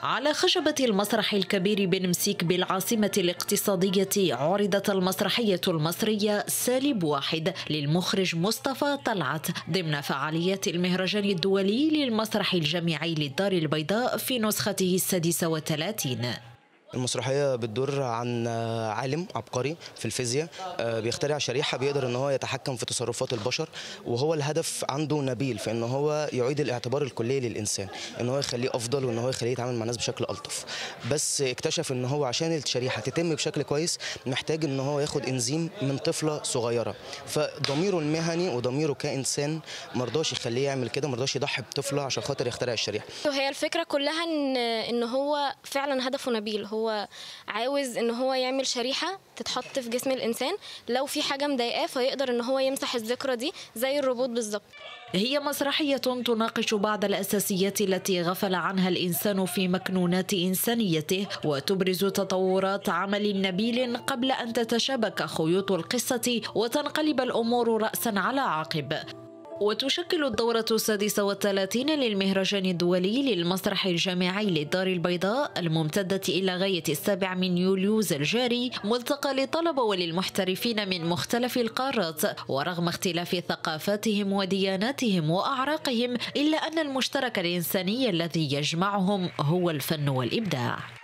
على خشبة المسرح الكبير بنمسيك بالعاصمة الاقتصادية عرضت المسرحية المصرية سالب واحد للمخرج مصطفى طلعت ضمن فعاليات المهرجان الدولي للمسرح الجامعي للدار البيضاء في نسخته السادسة وثلاثين المسرحية بتدور عن عالم عبقري في الفيزياء بيخترع شريحة بيقدر ان هو يتحكم في تصرفات البشر وهو الهدف عنده نبيل في ان هو يعيد الاعتبار الكلي للانسان ان هو يخليه افضل وان هو يخليه يتعامل مع الناس بشكل الطف بس اكتشف ان هو عشان الشريحة تتم بشكل كويس محتاج ان هو ياخد انزيم من طفلة صغيرة فضميره المهني وضميره كانسان مرضاش يخليه يعمل كده مرضاش يضحي بطفلة عشان خاطر يخترع الشريحة وهي الفكرة كلها ان ان هو فعلا هدفه نبيل هو هو عاوز ان هو يعمل شريحه تتحط في جسم الانسان لو في حاجه مضايقاه فيقدر ان هو يمسح الذكرى دي زي الروبوت بالظبط هي مسرحية تناقش بعض الأساسيات التي غفل عنها الإنسان في مكنونات إنسانيته وتبرز تطورات عمل نبيل قبل أن تتشابك خيوط القصة وتنقلب الأمور رأسا على عقب وتشكل الدورة السادسة والثلاثين للمهرجان الدولي للمسرح الجامعي للدار البيضاء الممتدة إلى غاية السابع من يوليوز الجاري ملتقى للطلبة وللمحترفين من مختلف القارات ورغم اختلاف ثقافاتهم ودياناتهم وأعراقهم إلا أن المشترك الإنساني الذي يجمعهم هو الفن والإبداع